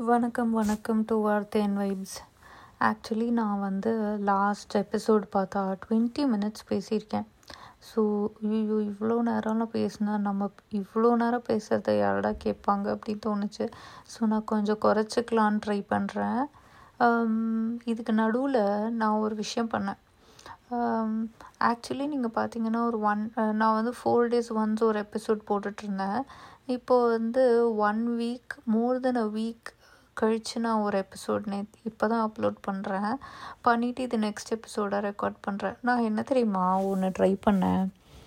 வணக்கம் வணக்கம் to வார்த்தேன் vibes actually நான் வந்து லாஸ்ட் எபிசோட் பார்த்தா டுவெண்ட்டி மினிட்ஸ் பேசியிருக்கேன் ஸோ ஐயோ இவ்வளோ நேரம்லாம் பேசினா நம்ம இவ்வளோ நேரம் பேசுகிறத யாரடா கேட்பாங்க அப்படின்னு தோணுச்சு ஸோ நான் கொஞ்சம் குறைச்சிக்கலான்னு ட்ரை பண்ணுறேன் இதுக்கு நடுவில் நான் ஒரு விஷயம் பண்ணேன் ஆக்சுவலி நீங்கள் பார்த்தீங்கன்னா ஒரு ஒன் நான் வந்து ஃபோர் டேஸ் ஒன்ஸ் ஒரு எபிசோட் போட்டுட்ருந்தேன் இப்போது வந்து one week more then a week கழித்து நான் ஒரு எபிசோட் நேற்று இப்போ தான் அப்லோட் பண்ணுறேன் பண்ணிவிட்டு இது நெக்ஸ்ட் எபிசோடாக ரெக்கார்ட் பண்ணுறேன் நான் என்ன தெரியுமா ஒன்று ட்ரை பண்ணேன்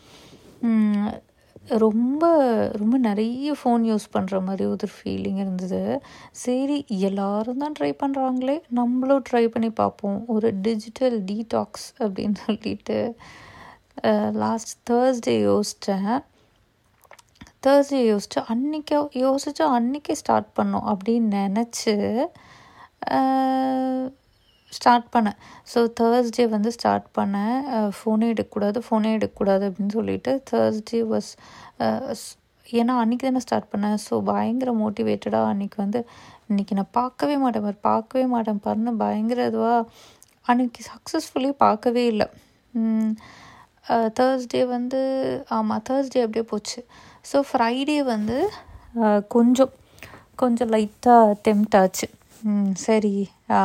ரொம்ப ரொம்ப நிறைய ஃபோன் யூஸ் பண்ணுற மாதிரி ஒரு ஃபீலிங் இருந்தது சரி எல்லாரும் தான் ட்ரை பண்ணுறாங்களே நம்மளும் ட்ரை பண்ணி பார்ப்போம் ஒரு டிஜிட்டல் டீடாக்ஸ் அப்படின்னு சொல்லிட்டு லாஸ்ட் தேர்ஸ்டே யோசித்தேன் தேர்ஸ்டே யோசிச்சு அன்றைக்கே யோசிச்சு அன்றைக்கே ஸ்டார்ட் பண்ணோம் அப்படின்னு நினச்சி ஸ்டார்ட் பண்ணேன் ஸோ தேர்ஸ்டே வந்து ஸ்டார்ட் பண்ணேன் ஃபோனே எடுக்கக்கூடாது ஃபோனே எடுக்கக்கூடாது அப்படின்னு சொல்லிட்டு தேர்ஸ்டே வாஸ் ஏன்னா அன்றைக்கி தானே ஸ்டார்ட் பண்ணேன் ஸோ பயங்கர மோட்டிவேட்டடாக அன்றைக்கி வந்து இன்றைக்கி நான் பார்க்கவே மாட்டேன் பாரு பார்க்கவே மாட்டேன் பாருன்னு பயங்கர இதுவாக அன்றைக்கி சக்ஸஸ்ஃபுல்லி பார்க்கவே இல்லை தேர்ஸ்டே வந்து ஆமாம் தேர்ஸ்டே அப்படியே போச்சு ஸோ ஃப்ரைடே வந்து கொஞ்சம் கொஞ்சம் லைட்டாக டெம்ட் ஆச்சு சரி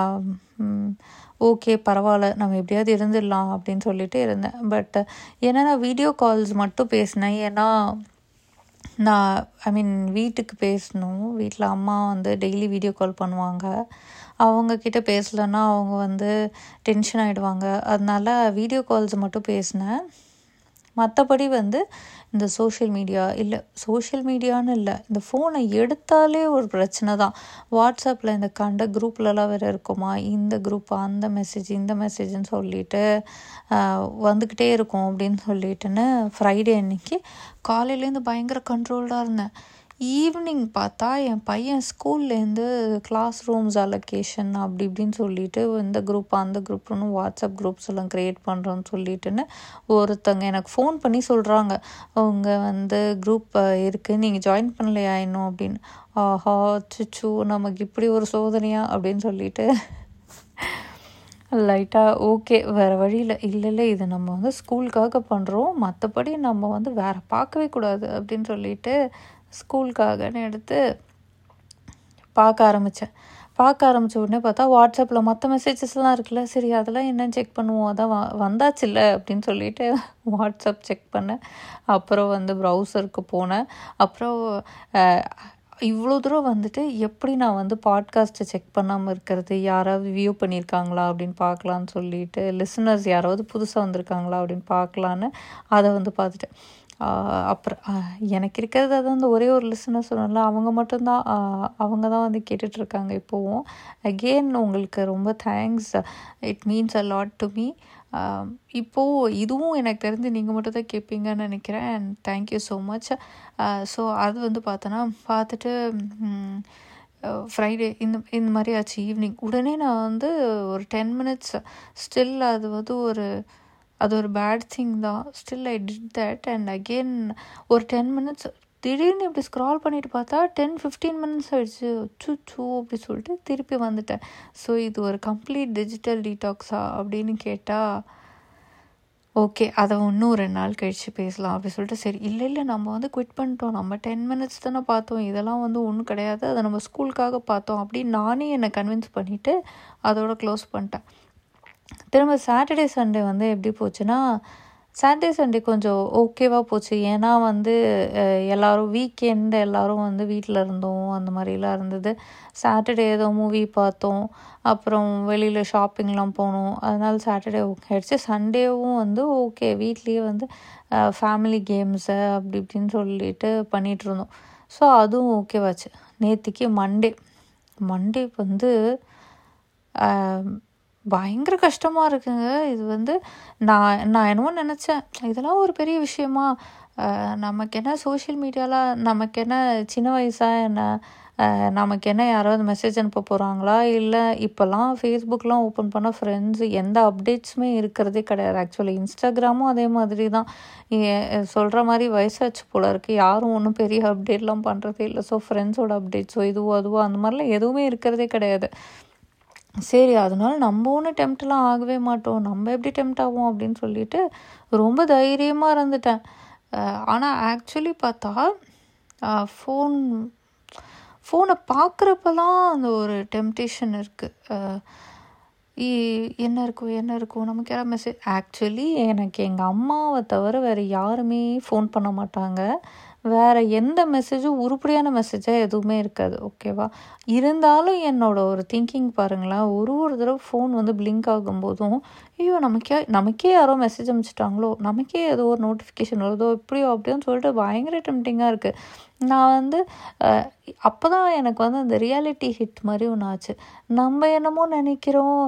ஓகே பரவாயில்ல நம்ம எப்படியாவது இருந்துடலாம் அப்படின்னு சொல்லிட்டு இருந்தேன் பட் ஏன்னா நான் வீடியோ கால்ஸ் மட்டும் பேசினேன் ஏன்னா நான் ஐ மீன் வீட்டுக்கு பேசணும் வீட்டில் அம்மா வந்து டெய்லி வீடியோ கால் பண்ணுவாங்க அவங்கக்கிட்ட பேசலன்னா அவங்க வந்து டென்ஷன் ஆகிடுவாங்க அதனால வீடியோ கால்ஸ் மட்டும் பேசினேன் மற்றபடி வந்து இந்த சோஷியல் மீடியா இல்லை சோஷியல் மீடியான்னு இல்லை இந்த ஃபோனை எடுத்தாலே ஒரு பிரச்சனை தான் வாட்ஸ்அப்பில் இந்த கண்ட குரூப்லலாம் வேறு இருக்குமா இந்த குரூப் அந்த மெசேஜ் இந்த மெசேஜ்னு சொல்லிட்டு வந்துக்கிட்டே இருக்கும் அப்படின்னு சொல்லிட்டுன்னு ஃப்ரைடே அன்னைக்கு காலையிலேருந்து பயங்கர கண்ட்ரோல்டாக இருந்தேன் ஈவினிங் பார்த்தா என் பையன் ஸ்கூல்லேருந்து கிளாஸ் ரூம்ஸ் அலொகேஷன் அப்படி இப்படின்னு சொல்லிட்டு இந்த குரூப் அந்த குரூப்னு வாட்ஸ்அப் குரூப்ஸ் எல்லாம் க்ரியேட் பண்ணுறோன்னு சொல்லிட்டுன்னு ஒருத்தங்க எனக்கு ஃபோன் பண்ணி சொல்கிறாங்க அவங்க வந்து குரூப் இருக்குது நீங்கள் ஜாயின் பண்ணலையா இன்னும் அப்படின்னு ஆஹா சுச்சு நமக்கு இப்படி ஒரு சோதனையா அப்படின்னு சொல்லிட்டு லைட்டாக ஓகே வேறு வழியில் இல்லை இல்லை இது நம்ம வந்து ஸ்கூலுக்காக பண்ணுறோம் மற்றபடி நம்ம வந்து வேறு பார்க்கவே கூடாது அப்படின்னு சொல்லிட்டு ஸ்கூலுக்காகன்னு எடுத்து பார்க்க ஆரம்பித்தேன் பார்க்க ஆரம்பித்த உடனே பார்த்தா வாட்ஸ்அப்பில் மற்ற மெசேஜஸ்லாம் இருக்குல்ல சரி அதெல்லாம் என்னன்னு செக் பண்ணுவோம் அதான் வ வந்தாச்சுல்ல அப்படின்னு சொல்லிட்டு வாட்ஸ்அப் செக் பண்ணேன் அப்புறம் வந்து ப்ரௌசருக்கு போனேன் அப்புறம் இவ்வளோ தூரம் வந்துட்டு எப்படி நான் வந்து பாட்காஸ்ட்டை செக் பண்ணாமல் இருக்கிறது யாராவது வியூ பண்ணியிருக்காங்களா அப்படின்னு பார்க்கலான்னு சொல்லிட்டு லிசனர்ஸ் யாராவது புதுசாக வந்திருக்காங்களா அப்படின்னு பார்க்கலான்னு அதை வந்து பார்த்துட்டேன் அப்புறம் எனக்கு இருக்கிறது அது வந்து ஒரே ஒரு லிசனர் சொன்னல அவங்க மட்டும்தான் அவங்க தான் வந்து கேட்டுட்ருக்காங்க இப்போவும் அகெயின் உங்களுக்கு ரொம்ப thanks it means a lot to me இப்போது இதுவும் எனக்கு தெரிஞ்சு நீங்கள் மட்டும் தான் கேட்பீங்கன்னு நினைக்கிறேன் and thank you so much so அது வந்து பார்த்தோன்னா பார்த்துட்டு ஃப்ரைடே இந்த இந்த மாதிரி ஆச்சு ஈவினிங் உடனே நான் வந்து ஒரு டென் மினிட்ஸ் ஸ்டில் அது வந்து ஒரு அது ஒரு பேட் திங் தான் still I did that and again ஒரு டென் மினிட்ஸ் திடீர்னு இப்படி ஸ்க்ரால் பண்ணிட்டு பார்த்தா டென் ஃபிஃப்டீன் மினிட்ஸ் ஆயிடுச்சு சூ சூ அப்படி சொல்லிட்டு திருப்பி வந்துட்டேன் ஸோ இது ஒரு கம்ப்ளீட் டிஜிட்டல் டீடாக்ஸா அப்படின்னு கேட்டால் ஓகே அதை இன்னும் ரெண்டு நாள் கழித்து பேசலாம் அப்படி சொல்லிட்டு சரி இல்லை இல்லை நம்ம வந்து குவிட் பண்ணிட்டோம் நம்ம டென் மினிட்ஸ் தானே பார்த்தோம் இதெல்லாம் வந்து ஒன்றும் கிடையாது அதை நம்ம ஸ்கூலுக்காக பார்த்தோம் அப்படின்னு நானே என்னை கன்வின்ஸ் பண்ணிவிட்டு அதோட க்ளோஸ் பண்ணிட்டேன் திரும்ப சாட்டர்டே சண்டே வந்து எப்படி போச்சுன்னா சாட்டர்டே சண்டே கொஞ்சம் ஓகேவாக போச்சு ஏன்னா வந்து எல்லோரும் வீக்கெண்ட் எல்லோரும் வந்து வீட்டில் இருந்தோம் அந்த மாதிரிலாம் இருந்தது சாட்டர்டே ஏதோ மூவி பார்த்தோம் அப்புறம் வெளியில் ஷாப்பிங்லாம் போனோம் அதனால சாட்டர்டே ஓகே ஆகிடுச்சு சண்டேவும் வந்து ஓகே வீட்லேயே வந்து ஃபேமிலி கேம்ஸு அப்படி இப்படின்னு சொல்லிட்டு பண்ணிகிட்டு இருந்தோம் ஸோ அதுவும் ஓகேவாச்சு நேற்றுக்கு மண்டே மண்டே வந்து பயங்கர கஷ்டமாக இருக்குங்க இது வந்து நான் நான் என்னமோ நினச்சேன் இதெல்லாம் ஒரு பெரிய விஷயமா நமக்கு என்ன சோஷியல் மீடியாவில் நமக்கு என்ன சின்ன வயசாக என்ன அஹ் நமக்கு என்ன யாராவது மெசேஜ் அனுப்ப போகிறாங்களா இல்லை இப்போல்லாம் ஃபேஸ்புக்லாம் ஓப்பன் பண்ணால் ஃப்ரெண்ட்ஸ் எந்த அப்டேட்ஸுமே இருக்கிறதே கிடையாது ஆக்சுவலி இன்ஸ்டாகிராமும் அதே மாதிரி தான் சொல்கிற மாதிரி வயசாச்சு போல இருக்குது யாரும் ஒன்றும் பெரிய அப்டேட்லாம் பண்ணுறதே இல்லை ஸோ ஃப்ரெண்ட்ஸோட அப்டேட்ஸோ இதுவோ அதுவோ அந்த மாதிரிலாம் எதுவுமே இருக்கிறதே கிடையாது சரி அதனால நம்ம ஒன்றும் டெம்ப்ட்லாம் ஆகவே மாட்டோம் நம்ம எப்படி டெம்ப்ட் ஆகும் அப்படின்னு சொல்லிட்டு ரொம்ப தைரியமாக இருந்துட்டேன் ஆனால் ஆக்சுவலி பார்த்தா ஃபோன் ஃபோனை பார்க்குறப்பெல்லாம் அந்த ஒரு டெம்டேஷன் இருக்குது என்ன இருக்கும் என்ன இருக்கும் நமக்கு யாராவது மெசேஜ் ஆக்சுவலி எனக்கு எங்கள் அம்மாவை தவிர வேறு யாருமே ஃபோன் பண்ண மாட்டாங்க வேறு எந்த மெசேஜும் உருப்படியான மெசேஜாக எதுவுமே இருக்காது ஓகேவா இருந்தாலும் என்னோட ஒரு திங்கிங் பாருங்களேன் ஒரு ஒரு தடவை ஃபோன் வந்து பிளிங்க் ஆகும்போதும் ஐயோ நமக்கே நமக்கே யாரோ மெசேஜ் அனுப்பிச்சிட்டாங்களோ நமக்கே ஏதோ ஒரு நோட்டிஃபிகேஷன் வருதோ இப்படியோ அப்படியோன்னு சொல்லிட்டு பயங்கர டெம்டிங்காக இருக்குது நான் வந்து அப்போ தான் எனக்கு வந்து அந்த ரியாலிட்டி ஹிட் மாதிரி ஒன்று ஆச்சு நம்ம என்னமோ நினைக்கிறோம்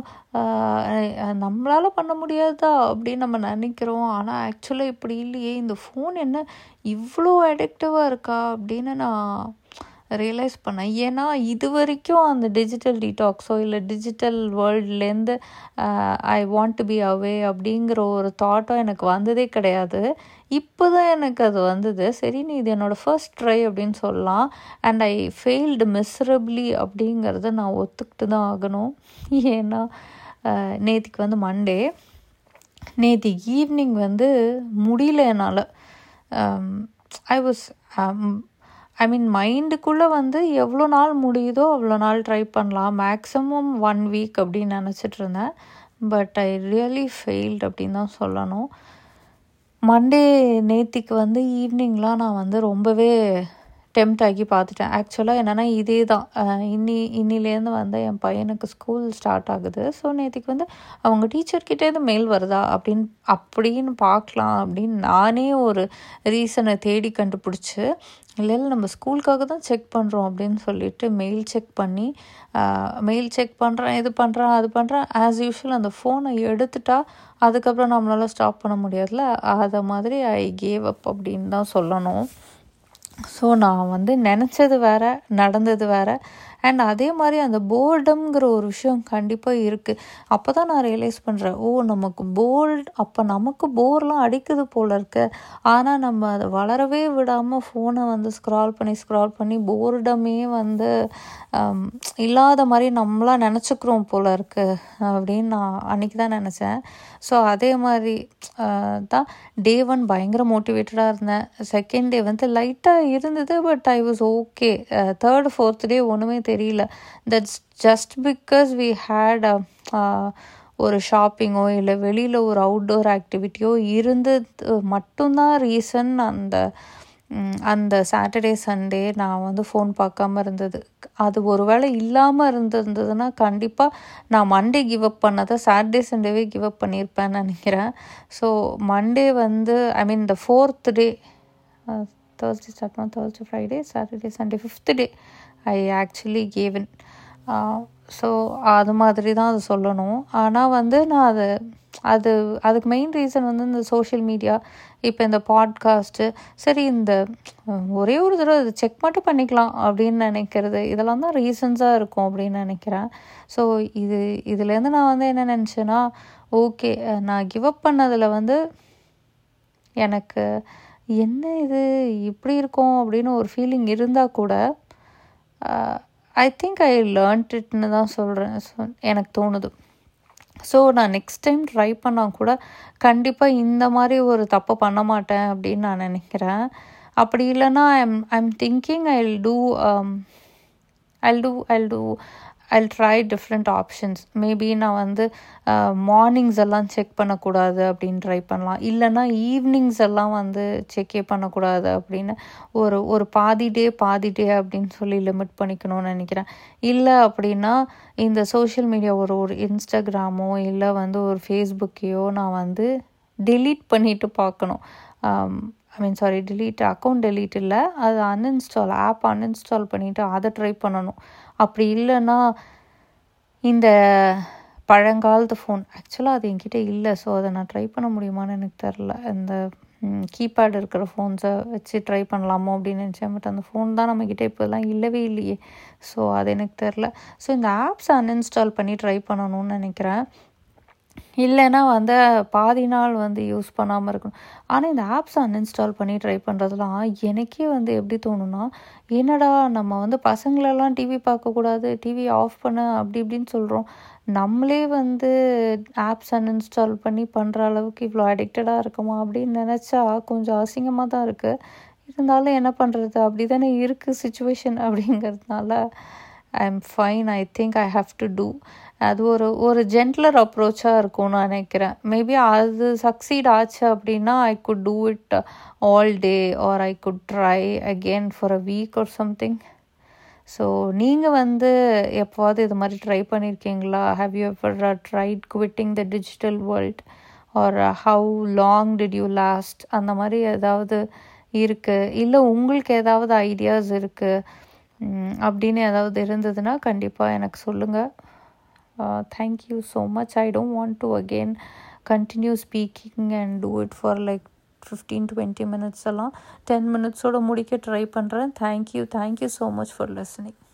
நம்மளால் பண்ண முடியாதா அப்படின்னு நம்ம நினைக்கிறோம் ஆனால் ஆக்சுவலாக இப்படி இல்லையே இந்த ஃபோன் என்ன இவ்வளோ அடிக்டிவாக இருக்கா அப்படின்னு நான் ரியலைஸ் பண்ணேன் ஏன்னா இது வரைக்கும் அந்த டிஜிட்டல் டீடாக்ஸோ இல்லை டிஜிட்டல் வேர்ல்ட்லேருந்து I want to be away அப்படிங்கிற ஒரு தாட்டோ எனக்கு வந்ததே கிடையாது இப்போ தான் எனக்கு அது வந்தது சரி நீ இது என்னோடய ஃபர்ஸ்ட் ட்ரை அப்படின்னு சொல்லலாம் அண்ட் ஐ ஃபெயில்டு மிஸ்ரபிளி அப்படிங்கிறத நான் ஒத்துக்கிட்டு தான் ஆகணும் ஏன்னா நேற்றுக்கு வந்து மண்டே நேற்று ஈவினிங் வந்து முடியல என்னால் ஐ வாஸ் ஐ மீன் மைண்டுக்குள்ளே வந்து எவ்வளோ நாள் முடியுதோ அவ்வளோ நாள் ட்ரை பண்ணலாம் மேக்ஸிமம் ஒன் வீக் அப்படின்னு நினச்சிட்டு இருந்தேன் பட் ஐ ரியலி ஃபெயில்டு அப்படின்னு தான் சொல்லணும் மண்டே நேத்திக்கு வந்து ஈவினிங்லாம் நான் வந்து ரொம்பவே டெம்ட் ஆகி பார்த்துட்டேன் ஆக்சுவலாக என்னென்னா இதே தான் இன்னி இன்னிலேருந்து வந்து என் பையனுக்கு ஸ்கூல் ஸ்டார்ட் ஆகுது ஸோ நேற்றுக்கு வந்து அவங்க டீச்சர்கிட்டேருந்து மெயில் வருதா அப்படின்னு அப்படின்னு பார்க்கலாம் அப்படின்னு நானே ஒரு ரீசனை தேடி கண்டுபிடிச்சி இல்லை இல்லை நம்ம ஸ்கூலுக்காக தான் செக் பண்ணுறோம் அப்படின்னு சொல்லிட்டு மெயில் செக் பண்ணி மெயில் செக் பண்ணுறேன் இது பண்ணுறேன் அது பண்ணுறேன் ஆஸ் யூஷுவல் அந்த ஃபோனை எடுத்துட்டா அதுக்கப்புறம் நம்மளால் ஸ்டாப் பண்ண முடியாதுல்ல அதை மாதிரி ஐ கேவ் அப் அப்படின்னு தான் சொல்லணும் ஸோ நான் வந்து நினச்சது வேறு நடந்தது வேறு அண்ட் அதே மாதிரி அந்த போர்டம்ங்கிற ஒரு விஷயம் கண்டிப்பாக இருக்குது அப்போ தான் நான் ரியலைஸ் பண்ணுறேன் ஓ நமக்கு போல்ட் அப்போ நமக்கு போர்லாம் அடிக்குது போல் இருக்கு ஆனால் நம்ம அதை வளரவே விடாமல் ஃபோனை வந்து ஸ்க்ரால் பண்ணி ஸ்க்ரால் பண்ணி போர்டமே வந்து இல்லாத மாதிரி நம்மளாம் நினச்சிக்கிறோம் போல் இருக்கு அப்படின்னு நான் அன்றைக்கி தான் நினச்சேன் ஸோ அதே மாதிரி தான் டே ஒன் பயங்கர மோட்டிவேட்டடாக இருந்தேன் செகண்ட் டே வந்து லைட்டாக இருந்தது but I was okay third fourth day ஒன்றுமே தெரியல that's just because we had ஒரு ஷாப்பிங்கோ இல்லை வெளியில் ஒரு அவுட்டோர் ஆக்டிவிட்டியோ இருந்தது மட்டும்தான் ரீசன் அந்த அந்த சாட்டர்டே சண்டே நான் வந்து ஃபோன் பார்க்காம இருந்தது அது ஒரு வேளை இல்லாமல் இருந்திருந்ததுன்னா கண்டிப்பாக நான் மண்டே கிவ் அப் பண்ணதை சாட்டர்டே சண்டேவே கிவ் அப் பண்ணியிருப்பேன்னு நினைக்கிறேன் ஸோ மண்டே வந்து ஐ மீன் இந்த ஃபோர்த் டே தேர்ஸ்டே ஸ்டார்ட் பண்ண Thursday Friday Saturday Sunday fifth day I actually gave in so அது மாதிரி தான் அது சொல்லணும் ஆனால் வந்து நான் அது அது அதுக்கு மெயின் ரீசன் வந்து இந்த சோஷியல் மீடியா இப்போ இந்த பாட்காஸ்ட்டு சரி இந்த ஒரே ஒரு தடவை இது செக் மட்டும் பண்ணிக்கலாம் அப்படின்னு நினைக்கிறது இதெல்லாம் தான் ரீசன்ஸாக இருக்கும் அப்படின்னு நினைக்கிறேன் ஸோ இது இதுலேருந்து நான் வந்து என்ன நினச்சேன்னா ஓகே நான் கிவ் அப் பண்ணதில் வந்து எனக்கு என்ன இது இப்படி இருக்கும் அப்படின்னு ஒரு ஃபீலிங் இருந்தால் கூட ஐ திங்க் ஐ லேர்ன்ட் இட்னு தான் சொல்கிறேன் ஸோ எனக்கு தோணுது ஸோ நான் நெக்ஸ்ட் டைம் ட்ரை பண்ணால் கூட கண்டிப்பாக இந்த மாதிரி ஒரு தப்பை பண்ண மாட்டேன் அப்படின்னு நான் நினைக்கிறேன் அப்படி இல்லைன்னா I'm I'm thinking I will do I'll do I'll do I'll try different options maybe நான் வந்து மார்னிங்ஸ் எல்லாம் செக் பண்ணக்கூடாது அப்படின்னு ட்ரை பண்ணலாம் இல்லைன்னா ஈவினிங்ஸ் எல்லாம் வந்து செக்கே பண்ணக்கூடாது அப்படின்னு ஒரு ஒரு பாதி டே பாதி டே அப்படின்னு சொல்லி லிமிட் பண்ணிக்கணும்னு நினைக்கிறேன் இல்லை அப்படின்னா இந்த சோஷியல் மீடியா ஒரு ஒரு இன்ஸ்டாகிராமோ இல்லை வந்து ஒரு ஃபேஸ்புக்கையோ நான் வந்து டெலீட் பண்ணிவிட்டு பார்க்கணும் I mean sorry delete account delete இல்லை அது அன்இன்ஸ்டால் ஆப் அன்இன்ஸ்டால் பண்ணிவிட்டு அதை ட்ரை பண்ணணும் அப்படி இல்லைன்னா இந்த பழங்காலத்து ஃபோன் ஆக்சுவலாக அது என்கிட்ட இல்லை ஸோ அதை நான் ட்ரை பண்ண முடியுமான்னு எனக்கு தெரில இந்த கீபேட் இருக்கிற ஃபோன்ஸை வச்சு ட்ரை பண்ணலாமோ அப்படின்னு நினச்சேன் பட் அந்த ஃபோன் தான் நம்மக்கிட்ட இப்போலாம் இல்லவே இல்லையே ஸோ அது எனக்கு தெரில ஸோ இந்த ஆப்ஸை அன்இன்ஸ்டால் பண்ணி ட்ரை பண்ணணும்னு நினைக்கிறேன் இல்லைன்னா வந்து பாதி நாள் வந்து யூஸ் பண்ணாமல் இருக்கணும் ஆனால் இந்த ஆப்ஸ் அன்இன்ஸ்டால் பண்ணி ட்ரை பண்ணுறதுலாம் எனக்கே வந்து எப்படி தோணுன்னா என்னடா நம்ம வந்து பசங்களெல்லாம் டிவி பார்க்கக்கூடாது டிவி ஆஃப் பண்ண அப்படி இப்படின்னு சொல்கிறோம் நம்மளே வந்து ஆப்ஸ் அன்இன்ஸ்டால் பண்ணி பண்ணுற அளவுக்கு இவ்வளோ அடிக்டடாக இருக்குமா அப்படின்னு நினச்சா கொஞ்சம் அசிங்கமாக தான் இருக்குது இருந்தாலும் என்ன பண்ணுறது அப்படி தானே இருக்குது சுச்சுவேஷன் அப்படிங்கிறதுனால I am fine I think I have to do அது ஒரு ஒரு ஜென்ட்லர் அப்ரோச்சாக இருக்கும்னு நினைக்கிறேன் மேபி அது சக்சீட் ஆச்சு அப்படின்னா I could do it all day or I could try again for a week or something so நீங்கள் வந்து எப்போவாது இது மாதிரி ட்ரை பண்ணியிருக்கீங்களா have you ever tried quitting the digital world or how long did you last அந்த மாதிரி ஏதாவது இருக்குது இல்லை உங்களுக்கு ஏதாவது ஐடியாஸ் இருக்குது அப்படின்னு ஏதாவது இருந்ததுன்னா கண்டிப்பாக எனக்கு சொல்லுங்கள் thank you so much I don't want to again continue speaking and do it for like fifteen twenty minutes எல்லாம் டென் மினிட்ஸோட முடிக்க ட்ரை பண்ணுறேன் thank you thank you so much for listening